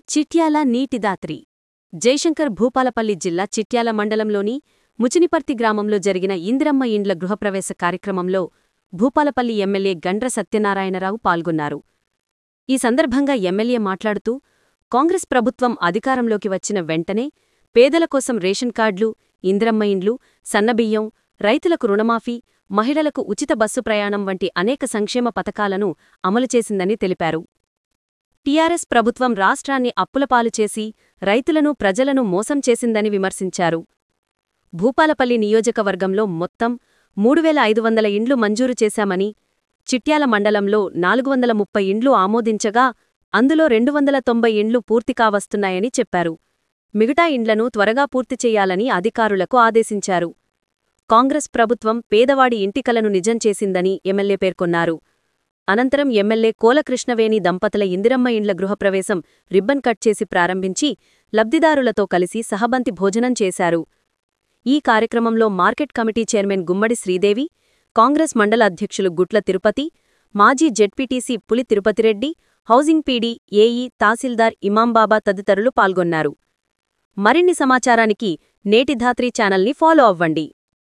చిట్యాల నీటిదాత్రి జయశంకర్ భూపాలపల్లి జిల్లా చిట్యాల మండలంలోని ముచినిపర్తి గ్రామంలో జరిగిన ఇందిరమ్మ ఇండ్ల గృహప్రవేశ కార్యక్రమంలో భూపాలపల్లి ఎమ్మెల్యే గండ్ర సత్యనారాయణరావు పాల్గొన్నారు ఈ సందర్భంగా ఎమ్మెల్యే మాట్లాడుతూ కాంగ్రెస్ ప్రభుత్వం అధికారంలోకి వచ్చిన వెంటనే పేదల కోసం రేషన్ కార్డులు ఇందిరమ్మ ఇండ్లు సన్నబియ్యం రైతులకు రుణమాఫీ మహిళలకు ఉచిత బస్సు ప్రయాణం వంటి అనేక సంక్షేమ పథకాలను అమలు చేసిందని తెలిపారు టీఆర్ఎస్ ప్రభుత్వం రాష్ట్రాన్ని అప్పులపాలు చేసి రైతులను ప్రజలను మోసం చేసిందని విమర్శించారు భూపాలపల్లి నియోజకవర్గంలో మొత్తం మూడు వేల ఐదు వందల ఇండ్లు మంజూరు చేశామని చిట్యాల మండలంలో నాలుగు వందల ముప్పై ఇండ్లు ఆమోదించగా అందులో రెండు వందల తొంభై ఇండ్లు పూర్తి కావస్తున్నాయని చెప్పారు మిగతా ఇండ్లను త్వరగా పూర్తి చేయాలని అధికారులకు ఆదేశించారు కాంగ్రెస్ ప్రభుత్వం పేదవాడి ఇంటికలను నిజం చేసిందని ఎమ్మెల్యే పేర్కొన్నారు అనంతరం ఎమ్మెల్యే కోలకృష్ణవేణి దంపతుల ఇందిరమ్మ ఇండ్ల గృహప్రవేశం రిబ్బన్ కట్ చేసి ప్రారంభించి లబ్ధిదారులతో కలిసి సహబంతి భోజనం చేశారు ఈ కార్యక్రమంలో market committee chairman Gummadi Sridevi Congress మండల అధ్యక్షులు గుట్ల తిరుపతి మాజీ ZPTC Puli Tirupathireddy housing PD AE tahsildar Imambaba తదితరులు పాల్గొన్నారు మరిన్ని సమాచారానికి నేటి ధాత్రి ఛానల్ని ఫాలో అవ్వండి